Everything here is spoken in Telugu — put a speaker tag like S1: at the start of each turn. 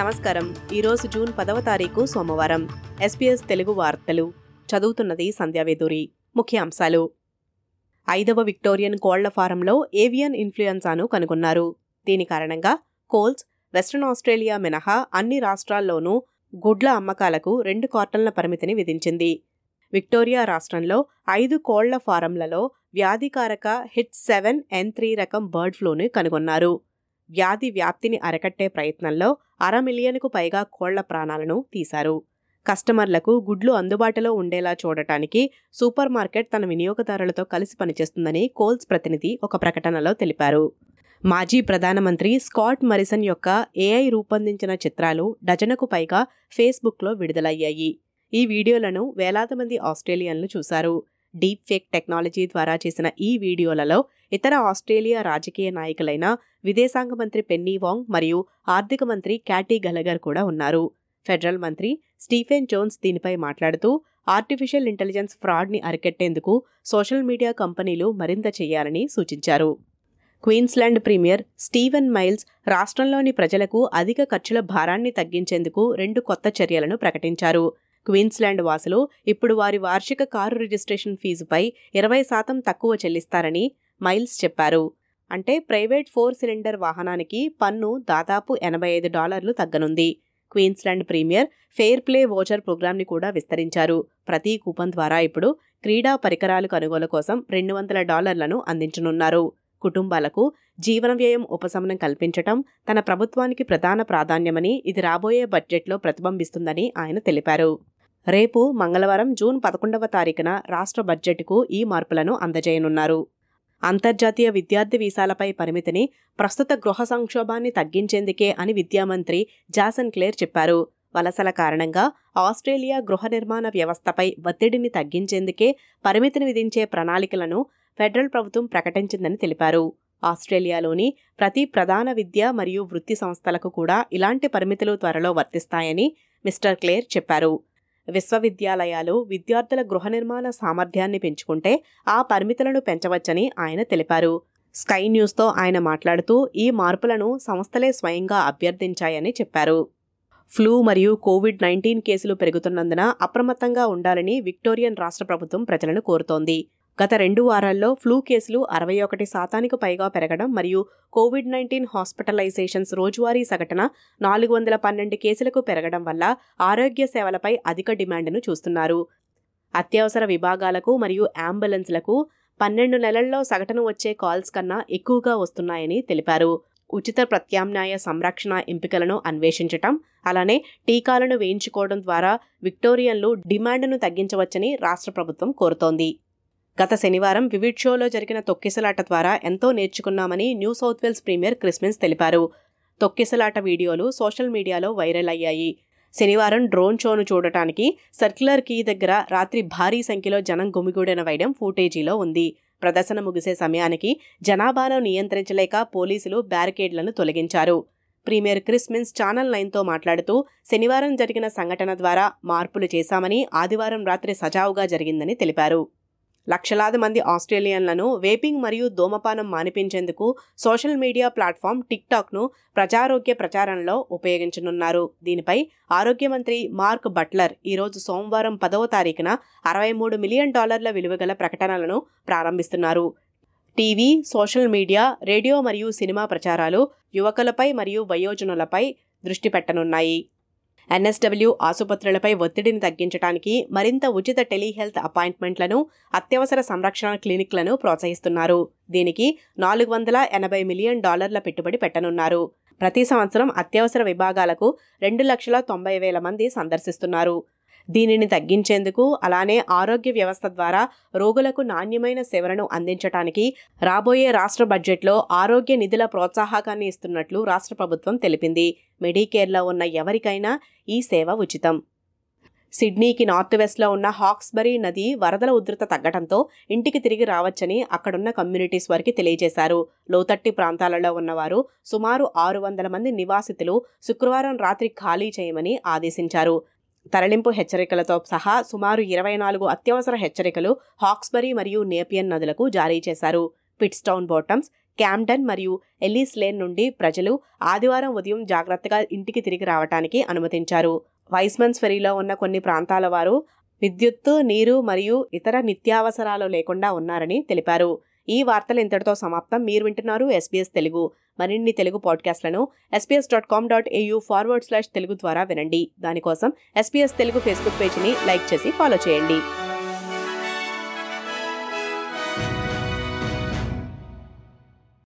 S1: నమస్కారం ఈరోజు జూన్ పదవ తారీఖు సోమవారం ఎస్పీఎస్ తెలుగు వార్తలు చదువుతున్నది సంధ్యావేదూరి ముఖ్యాంశాలు ఐదవ విక్టోరియన్ కోళ్ల ఫారంలో ఏవియన్ ఇన్ఫ్లుయెన్సాను కనుగొన్నారు దీని కారణంగా కోల్స్ వెస్ట్రన్ ఆస్ట్రేలియా మినహా అన్ని రాష్ట్రాల్లోనూ గుడ్ల అమ్మకాలకు రెండు క్వార్టర్ల పరిమితిని విధించింది విక్టోరియా రాష్ట్రంలో ఐదు కోళ్ల ఫారంలలో వ్యాధికారక హిట్ సెవెన్ ఎన్ త్రీ రకం బర్డ్ ఫ్లూని కనుగొన్నారు వ్యాధి వ్యాప్తిని అరకట్టే ప్రయత్నంలో అర మిలియన్కు పైగా కోళ్ల ప్రాణాలను తీశారు కస్టమర్లకు గుడ్లు అందుబాటులో ఉండేలా చూడటానికి సూపర్ మార్కెట్ తన వినియోగదారులతో కలిసి పనిచేస్తుందని కోల్స్ ప్రతినిధి ఒక ప్రకటనలో తెలిపారు మాజీ ప్రధానమంత్రి స్కాట్ మరిసన్ యొక్క ఏఐ రూపొందించిన చిత్రాలు డజనుకు పైగా ఫేస్బుక్లో విడుదలయ్యాయి ఈ వీడియోలను వేలాది మంది ఆస్ట్రేలియన్లు చూశారు డీప్ ఫేక్ టెక్నాలజీ ద్వారా చేసిన ఈ వీడియోలలో ఇతర ఆస్ట్రేలియా రాజకీయ నాయకులైన విదేశాంగ మంత్రి పెన్నీ వాంగ్ మరియు ఆర్థిక మంత్రి క్యాటీ గలగర్ కూడా ఉన్నారు ఫెడరల్ మంత్రి స్టీఫెన్ జోన్స్ దీనిపై మాట్లాడుతూ ఆర్టిఫిషియల్ ఇంటెలిజెన్స్ ఫ్రాడ్ని అరికెట్టేందుకు సోషల్ మీడియా కంపెనీలు మరింత చేయాలని సూచించారు క్వీన్స్లాండ్ ప్రీమియర్ స్టీవెన్ మైల్స్ రాష్ట్రంలోని ప్రజలకు అధిక ఖర్చుల భారాన్ని తగ్గించేందుకు రెండు కొత్త చర్యలను ప్రకటించారు క్వీన్స్లాండ్ వాసులు ఇప్పుడు వారి వార్షిక కారు రిజిస్ట్రేషన్ ఫీజుపై ఇరవై శాతం తక్కువ చెల్లిస్తారని మైల్స్ చెప్పారు అంటే ప్రైవేట్ ఫోర్ సిలిండర్ వాహనానికి పన్ను దాదాపు ఎనభై ఐదు డాలర్లు తగ్గనుంది Queensland premier fair play voucher ప్రోగ్రాంని కూడా విస్తరించారు ప్రతి కూపన్ ద్వారా ఇప్పుడు క్రీడా పరికరాలు కొనుగోలు కోసం రెండు వందల డాలర్లను అందించనున్నారు కుటుంబాలకు జీవన వ్యయం ఉపశమనం కల్పించటం తన ప్రభుత్వానికి ప్రధాన ప్రాధాన్యమని ఇది రాబోయే బడ్జెట్లో ప్రతిబింబిస్తుందని ఆయన తెలిపారు రేపు మంగళవారం జూన్ పదకొండవ తారీఖున రాష్ట్ర బడ్జెట్కు ఈ మార్పులను అందజేయనున్నారు అంతర్జాతీయ విద్యార్థి వీసాలపై పరిమితిని ప్రస్తుత గృహ సంక్షోభాన్ని తగ్గించేందుకే అని విద్యామంత్రి జాసన్ క్లేర్ చెప్పారు వలసల కారణంగా ఆస్ట్రేలియా గృహ నిర్మాణ వ్యవస్థపై ఒత్తిడిని తగ్గించేందుకే పరిమితిని విధించే ప్రణాళికలను ఫెడరల్ ప్రభుత్వం ప్రకటించిందని తెలిపారు ఆస్ట్రేలియాలోని ప్రతి ప్రధాన విద్య మరియు వృత్తి సంస్థలకు కూడా ఇలాంటి పరిమితులు త్వరలో వర్తిస్తాయని మిస్టర్ క్లేర్ చెప్పారు విశ్వవిద్యాలయాలు విద్యార్థుల గృహ నిర్మాణ సామర్థ్యాన్ని పెంచుకుంటే ఆ పరిమితులను పెంచవచ్చని ఆయన తెలిపారు స్కై న్యూస్తో ఆయన మాట్లాడుతూ ఈ మార్పులను సంస్థలే స్వయంగా అభ్యర్థించాయని చెప్పారు ఫ్లూ మరియు కోవిడ్ నైన్టీన్ కేసులు పెరుగుతున్నందున అప్రమత్తంగా ఉండాలని విక్టోరియన్ రాష్ట్ర ప్రభుత్వం ప్రజలను కోరుతోంది గత రెండు వారాల్లో ఫ్లూ కేసులు అరవై ఒకటి శాతానికి పైగా పెరగడం మరియు కోవిడ్ నైన్టీన్ హాస్పిటలైజేషన్స్ రోజువారీ సగటున నాలుగు వందల పన్నెండు కేసులకు పెరగడం వల్ల ఆరోగ్య సేవలపై అధిక డిమాండ్ను చూస్తున్నారు అత్యవసర విభాగాలకు మరియు అంబులెన్స్లకు పన్నెండు నెలల్లో సగటున వచ్చే కాల్స్ కన్నా ఎక్కువగా వస్తున్నాయని తెలిపారు ఉచిత ప్రత్యామ్నాయ సంరక్షణ ఎంపికలను అన్వేషించటం అలానే టీకాలను వేయించుకోవడం ద్వారా విక్టోరియన్లు డిమాండ్ను తగ్గించవచ్చని రాష్ట్ర ప్రభుత్వం కోరుతోంది గత శనివారం వివిడ్ షోలో జరిగిన తొక్కిసలాట ద్వారా ఎంతో నేర్చుకున్నామని New South Wales premier Chris Minns తెలిపారు తొక్కిసలాట వీడియోలు సోషల్ మీడియాలో వైరల్ అయ్యాయి శనివారం డ్రోన్ షోను చూడటానికి సర్క్యులర్ కీ దగ్గర రాత్రి భారీ సంఖ్యలో జనం గుమిగూడిన వైడం ఫూటేజీలో ఉంది ప్రదర్శన ముగిసే సమయానికి జనాభాను నియంత్రించలేక పోలీసులు బ్యారికేడ్లను తొలగించారు ప్రీమియర్ క్రిస్మిన్స్ ఛానల్ నైన్తో మాట్లాడుతూ శనివారం జరిగిన సంఘటన ద్వారా మార్పులు చేశామని ఆదివారం రాత్రి సజావుగా జరిగిందని తెలిపారు లక్షలాది మంది ఆస్ట్రేలియన్లను వేపింగ్ మరియు ధూమపానం మానిపించేందుకు సోషల్ మీడియా ప్లాట్ఫామ్ టిక్టాక్ను ప్రజారోగ్య ప్రచారంలో ఉపయోగించనున్నారు దీనిపై ఆరోగ్య మంత్రి మార్క్ బట్లర్ ఈరోజు సోమవారం పదవ తారీఖున అరవై మూడు మిలియన్ డాలర్ల విలువగల ప్రకటనలను ప్రారంభిస్తున్నారు టీవీ సోషల్ మీడియా రేడియో మరియు సినిమా ప్రచారాలు యువకులపై మరియు వయోజనులపై దృష్టి పెట్టనున్నాయి ఎన్ఎస్డబ్ల్యూ ఆసుపత్రులపై ఒత్తిడిని తగ్గించడానికి మరింత ఉచిత టెలిహెల్త్ అపాయింట్మెంట్లను అత్యవసర సంరక్షణ క్లినిక్లను ప్రోత్సహిస్తున్నారు దీనికి నాలుగు వందల ఎనభై మిలియన్ డాలర్ల పెట్టుబడి పెట్టనున్నారు ప్రతి సంవత్సరం అత్యవసర విభాగాలకు రెండు లక్షల తొంభై వేల మంది సందర్శిస్తున్నారు దీనిని తగ్గించేందుకు అలానే ఆరోగ్య వ్యవస్థ ద్వారా రోగులకు నాణ్యమైన సేవలను అందించడానికి రాబోయే రాష్ట్ర బడ్జెట్లో ఆరోగ్య నిధుల ప్రోత్సాహకాన్ని ఇస్తున్నట్లు రాష్ట్ర ప్రభుత్వం తెలిపింది మెడికేర్లో ఉన్న ఎవరికైనా ఈ సేవ ఉచితం సిడ్నీకి నార్త్ వెస్ట్లో ఉన్న హాక్స్బరీ నది వరదల ఉధృత తగ్గడంతో ఇంటికి తిరిగి రావచ్చని అక్కడున్న కమ్యూనిటీస్ వారికి తెలియజేశారు లోతట్టి ప్రాంతాలలో ఉన్నవారు సుమారు ఆరు వందల మంది నివాసితులు శుక్రవారం రాత్రి ఖాళీ చేయమని ఆదేశించారు తరలింపు హెచ్చరికలతో సహా సుమారు ఇరవై నాలుగు అత్యవసర హెచ్చరికలు హాక్స్బరీ మరియు నేపియన్ నదులకు జారీ చేశారు పిట్స్టౌన్ బాటమ్స్ క్యాంప్డన్ మరియు ఎల్లీస్ లేన్ నుండి ప్రజలు ఆదివారం ఉదయం జాగ్రత్తగా ఇంటికి తిరిగి రావడానికి అనుమతించారు వైస్మన్స్ ఫెరీలో ఉన్న కొన్ని ప్రాంతాల వారు విద్యుత్తు నీరు మరియు ఇతర నిత్యావసరాలు లేకుండా ఉన్నారని తెలిపారు ఈ వార్తలు ఇంతటితో సమాప్తం మీరు వింటున్నారు ఎస్బీఎస్ తెలుగు మరిన్ని తెలుగు పాడ్కాస్ట్లను SBS dot com dot AU forward slash Telugu ద్వారా వినండి దానికోసం ఎస్బీఎస్ తెలుగు ఫేస్బుక్ పేజ్ని లైక్ చేసి ఫాలో చేయండి